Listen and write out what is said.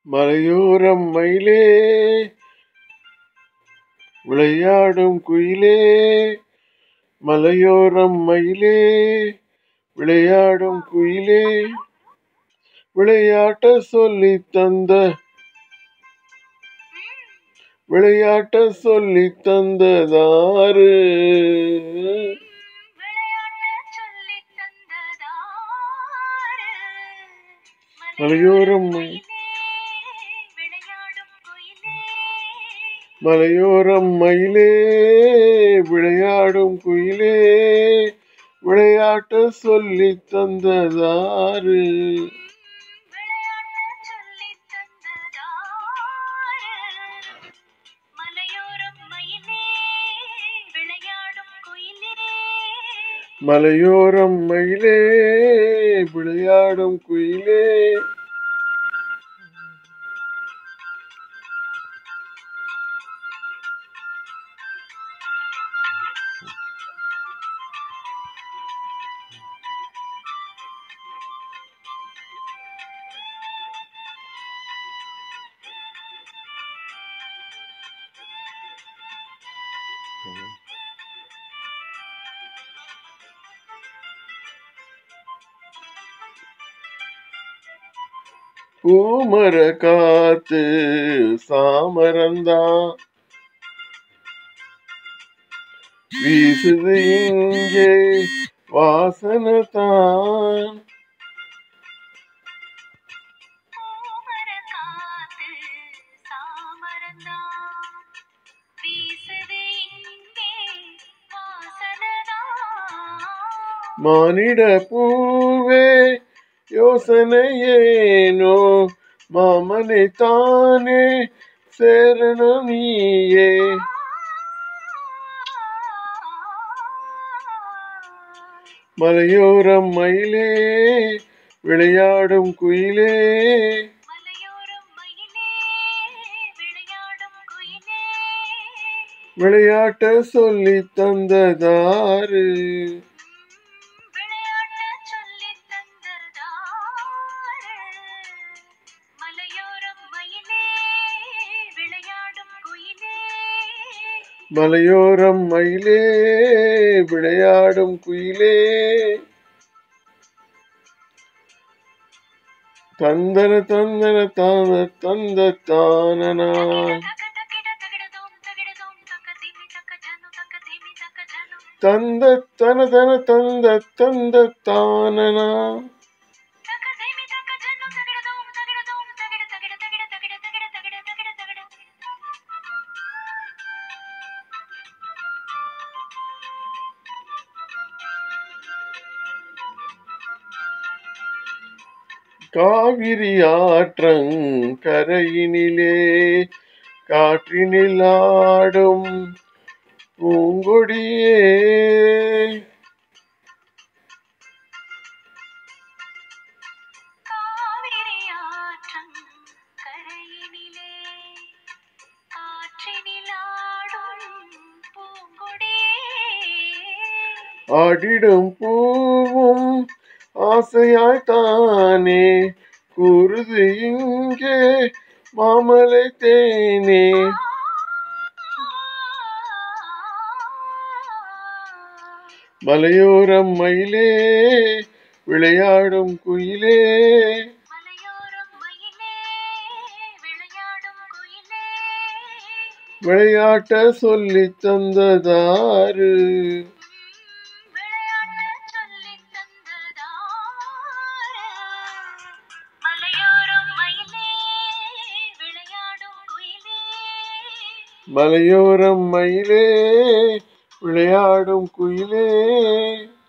மலையோரம் மயிலே விளையாடும் குயிலே மலையோரம் மயிலே விளையாடும் குயிலே விளையாட்ட சொல்லி தந்த விளையாட்ட சொல்லி தந்ததாரு விளையாட்டு சொல்லித் தந்ததாரு. மலையோரம் மயி- மயிலே, விளையாடும் குயிலே மலையோரம் மயிலே விளையாடும் குயிலே விளையாட்ட சொல்லி தந்ததாரு விளையாட்டு சொல்லித் தந்ததாரு. மலையோரம் மயிலே, விளையாடும் குயிலே மலையோரம் மயிலே விளையாடும் குயிலே பூமர காத்து சாமரந்தான் வீசுது இங்கே வாசனை தான் பூமர காத்து சாமரந்தான் வீசுது இங்கே வாசனதான் மானிட பூவே யோசனையேனோ மாமனை தானே சேரணம் நீயே மலையோரம் மயிலே விளையாடும் குயிலே மலையோரம் மயிலே விளையாடும் குயிலே விளையாட்ட சொல்லி தந்ததாரு விளையாட்டு சொல்லித் தந்ததாரு மலையோரம் மயிலே விளையாடும் குயிலே மலையோரம் மயிலே விளையாடும் குயிலே தந்தன தந்தன தான தந்த தானனா தக தகிட தகிடதோம் தகிடதோம் தக திமி தக ஜனு தக திமி தக ஜனு தந்த தன தன தந்த தந்த தானனா தக திமி தக ஜனு தகிடதோம் தகிடதோம் தகிட தகிட தகிட தகிட தகிட தகிட தகிட தகிட காவிரி ஆற்றங்கரையினிலே காற்றினில் ஆடும் பூங்கொடியே காவிரி ஆற்றங் கரையினிலே காற்றினில் ஆடும் பூங்கொடியே ஆடிடும் பூவும் ஆசையாய் தானே கூறுது இங்கே மாமலை தேனே மலையோரம் மயிலே விளையாடும் குயிலே மலையோரம் மயிலே விளையாடும் குயிலே விளையாட்ட சொல்லி தந்ததாரு விளையாட்டு சொல்லித் தந்ததாரு மலையோரம் மயிலே விளையாடும் குயிலே மலையோரம் மயிலே விளையாடும் குயிலே